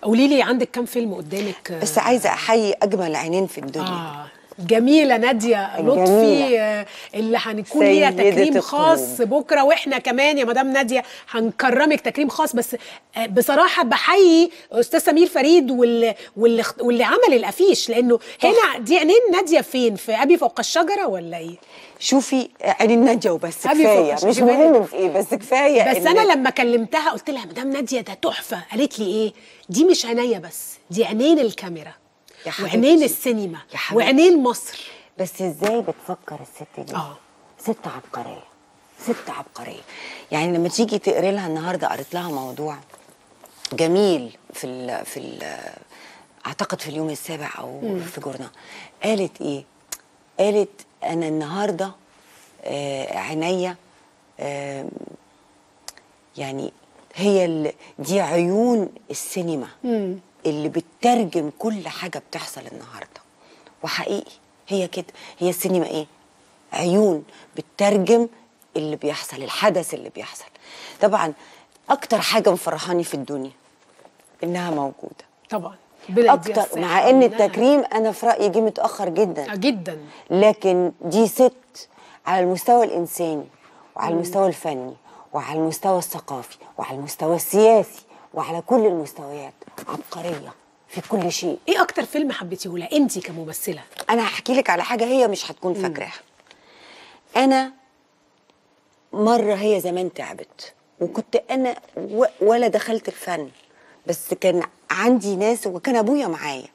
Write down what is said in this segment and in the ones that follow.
قولي لي عندك كام فيلم قدامك آه، بس عايزه احيي اجمل عينين في الدنيا اه جميلة نادية الجميلة. لطفي آه، اللي هنكون ليها سيدة تكريم القلوب. خاص بكرة واحنا كمان يا مدام نادية هنكرمك تكريم خاص بس آه، بصراحة بحيي أستاذ سمير فريد واللي, واللي, واللي عمل الأفيش لأنه هنا دي عينين نادية فين في أبي فوق الشجرة ولا إيه؟ شوفي عينين ناديه وبس أبي كفايه فوق مش الشجرة. مهم في ايه بس كفايه بس إن- انا لما كلمتها قلت لها مدام ناديه ده تحفه قالت لي ايه دي مش عينيا بس دي عينين الكاميرا يا حبيبتي. وعينين السينما يا حبيبتي. وعينين مصر بس ازاي بتفكر الست دي آه. ست عبقريه ست عبقريه يعني لما تيجي تقري لها النهارده قريت لها موضوع جميل في ال في ال اعتقد في اليوم السابع او في جورنال قالت ايه قالت انا النهارده آه عينيا آه يعني هي ال- دي عيون السينما اللي بتترجم كل حاجه بتحصل النهارده وحقيقي هي كده هي السينما ايه عيون بتترجم اللي بيحصل الحدث اللي بيحصل طبعا اكتر حاجه مفرحاني في الدنيا انها موجوده طبعا بلا دي اكتر الصحة مع ان وإنها- التكريم انا في رايي جه متاخر جدا آه، جدا لكن دي ست على المستوى الإنساني وعلى المستوى الفني وعلى المستوى الثقافي وعلى المستوى السياسي وعلى كل المستويات عبقرية في كل شيء ايه اكتر فيلم حبيتيه لها انت كممثله أنا هحكي لك على حاجة هي مش هتكون فاكراها أنا مرة هي زمان تعبت وكنت أنا و- ولا دخلت الفن بس كان عندي ناس وكان أبويا معايا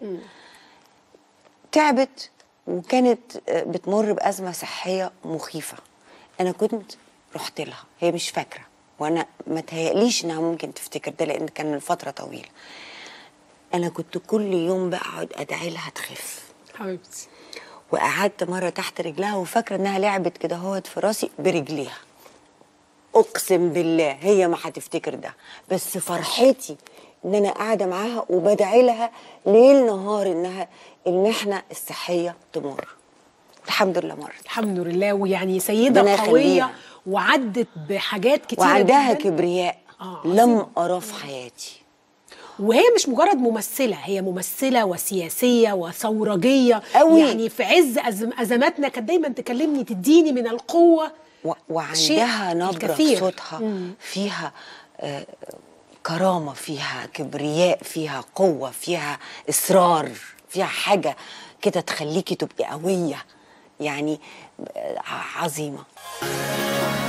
تعبت وكانت آه، بتمر بأزمة صحية مخيفة أنا كنت رحت لها هي مش فاكرة وأنا ما تهيأليش إنها ممكن تفتكر ده لأن كان من فترة طويلة أنا كنت كل يوم بقى أقعد أدعي لها تخف حبيبتي وقعدت مرة تحت رجلها وفاكرة إنها لعبت كده هوت في راسي برجليها أقسم بالله هي ما هتفتكر ده بس فرحتي إن أنا قاعدة معاها وبدعي لها ليل نهار إنها المحنة الصحية تمر الحمد لله مرت الحمد لله ويعني سيده ربنا قويه يخليها. وعدت بحاجات كتيره وعندها جدا كبرياء آه، لم أراه في حياتي وهي مش مجرد ممثله هي ممثله وسياسيه وثورجيه أوي. يعني في عز أزم ازماتنا كانت دايما تكلمني تديني من القوه و- شيء وعندها نبرة في الكثير. صوتها فيها آه، كرامة فيها كبرياء فيها قوة فيها إصرار فيها حاجة كده تخليكي تبقي قوية يعني آه، عظيمة